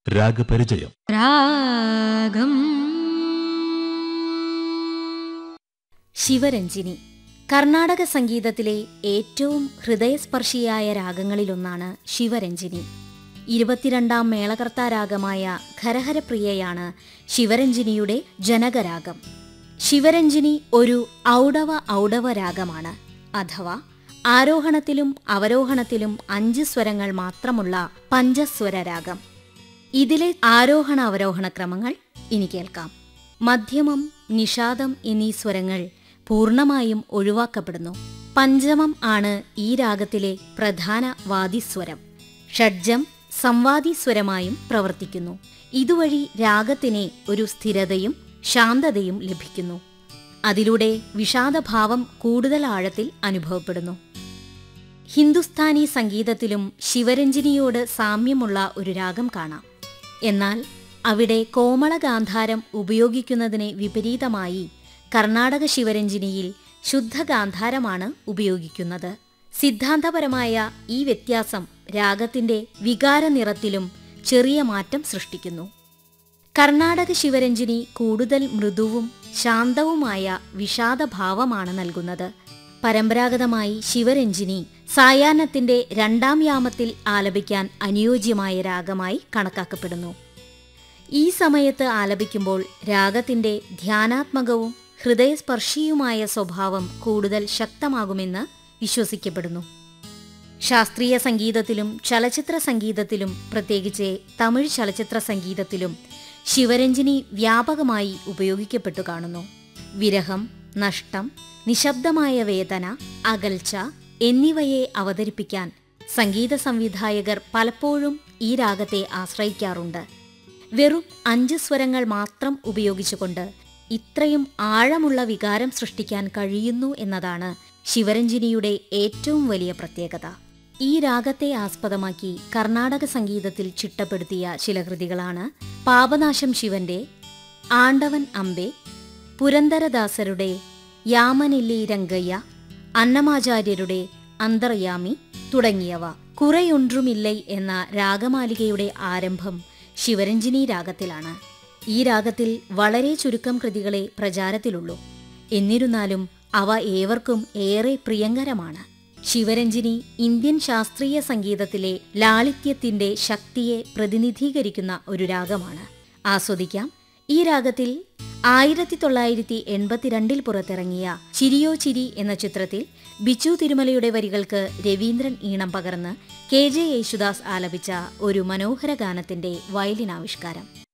രാഗപരിചയം രാഗം ശിവരഞ്ജിനി കർണാടക സംഗീതത്തിലെ ഏറ്റവും ഹൃദയസ്പർശിയായ രാഗങ്ങളിലൊന്നാണ് ശിവരഞ്ജിനി ഇരുപത്തിരണ്ടാം മേളകർത്താ രാഗമായ ഖരഹരപ്രിയയാണ് ശിവരഞ്ജിനിയുടെ ജനകരാഗം ശിവരഞ്ജിനി ഒരു ഔഡവ ഔഡവ രാഗമാണ് അഥവാ ആരോഹണത്തിലും അവരോഹണത്തിലും അഞ്ച് സ്വരങ്ങൾ മാത്രമുള്ള പഞ്ചസ്വര രാഗം ഇതിലെ ആരോഹണ അവരോഹണ ക്രമങ്ങൾ ഇനി കേൾക്കാം മധ്യമം നിഷാദം എന്നീ സ്വരങ്ങൾ പൂർണ്ണമായും ഒഴിവാക്കപ്പെടുന്നു പഞ്ചമം ആണ് ഈ രാഗത്തിലെ പ്രധാന വാദിസ്വരം ഷഡ്ജം സംവാദിസ്വരമായും പ്രവർത്തിക്കുന്നു ഇതുവഴി രാഗത്തിന് ഒരു സ്ഥിരതയും ശാന്തതയും ലഭിക്കുന്നു അതിലൂടെ വിഷാദഭാവം കൂടുതൽ ആഴത്തിൽ അനുഭവപ്പെടുന്നു ഹിന്ദുസ്ഥാനി സംഗീതത്തിലും ശിവരഞ്ജിനിയോട് സാമ്യമുള്ള ഒരു രാഗം കാണാം എന്നാൽ അവിടെ കോമളഗാന്ധാരം ഉപയോഗിക്കുന്നതിന് വിപരീതമായി കർണാടക ശിവരഞ്ജിനിയിൽ ശുദ്ധഗാന്ധാരമാണ് ഉപയോഗിക്കുന്നത് സിദ്ധാന്തപരമായ ഈ വ്യത്യാസം രാഗത്തിന്റെ വികാരനിറത്തിലും ചെറിയ മാറ്റം സൃഷ്ടിക്കുന്നു കർണാടക ശിവരഞ്ജിനി കൂടുതൽ മൃദുവും ശാന്തവുമായ വിഷാദഭാവമാണ് നൽകുന്നത് പരമ്പരാഗതമായി ശിവരഞ്ജിനി സായാഹ്നത്തിന്റെ രണ്ടാം യാമത്തിൽ ആലപിക്കാൻ അനുയോജ്യമായ രാഗമായി കണക്കാക്കപ്പെടുന്നു ഈ സമയത്ത് ആലപിക്കുമ്പോൾ രാഗത്തിന്റെ ധ്യാനാത്മകവും ഹൃദയസ്പർശിയുമായ സ്വഭാവം കൂടുതൽ ശക്തമാകുമെന്ന് വിശ്വസിക്കപ്പെടുന്നു ശാസ്ത്രീയ സംഗീതത്തിലും ചലച്ചിത്ര സംഗീതത്തിലും പ്രത്യേകിച്ച് തമിഴ് ചലച്ചിത്ര സംഗീതത്തിലും ശിവരഞ്ജിനി വ്യാപകമായി ഉപയോഗിക്കപ്പെട്ടു കാണുന്നു വിരഹം നഷ്ടം നിശബ്ദമായ വേദന അകൽച്ച എന്നിവയെ അവതരിപ്പിക്കാൻ സംഗീത സംവിധായകർ പലപ്പോഴും ഈ രാഗത്തെ ആശ്രയിക്കാറുണ്ട് വെറും അഞ്ച് സ്വരങ്ങൾ മാത്രം ഉപയോഗിച്ചുകൊണ്ട് ഇത്രയും ആഴമുള്ള വികാരം സൃഷ്ടിക്കാൻ കഴിയുന്നു എന്നതാണ് ശിവരഞ്ജിനിയുടെ ഏറ്റവും വലിയ പ്രത്യേകത ഈ രാഗത്തെ ആസ്പദമാക്കി കർണാടക സംഗീതത്തിൽ ചിട്ടപ്പെടുത്തിയ ചില കൃതികളാണ് പാപനാശം ശിവന്റെ ആണ്ടവൻ അമ്പെ പുരന്ദരദാസരുടെ യാമനെല്ലി രംഗയ്യ അന്നമാചാര്യരുടെ അന്തർയാമി തുടങ്ങിയവ കുറെയൊன்றுമില്ലൈ എന്ന രാഗമാലികയുടെ ആരംഭം ശിവരഞ്ജിനി രാഗത്തിലാണ് ഈ രാഗത്തിൽ വളരെ ചുരുക്കം കൃതികളെ പ്രചാരത്തിലുള്ളൂ എന്നിരുന്നാലും അവ ഏവർക്കും ഏറെ പ്രിയങ്കരമാണ് ശിവരഞ്ജിനി ഇന്ത്യൻ ശാസ്ത്രീയ സംഗീതത്തിലെ ലാളിത്യത്തിന്റെ ശക്തിയെ പ്രതിനിധീകരിക്കുന്ന ഒരു രാഗമാണ് ആസ്വദിക്കാം ഈ രാഗത്തിൽ ആയിരത്തി തൊള്ളായിരത്തി എൺപത്തിരണ്ടിൽ പുറത്തിറങ്ങിയ ചിരിയോ ചിരി എന്ന ചിത്രത്തിൽ ബിച്ചു തിരുമലയുടെ വരികൾക്ക് രവീന്ദ്രൻ ഈണം പകർന്ന് കെ ജെ യേശുദാസ് ആലപിച്ച ഒരു മനോഹര ഗാനത്തിന്റെ വയലിൻ ആവിഷ്കാരം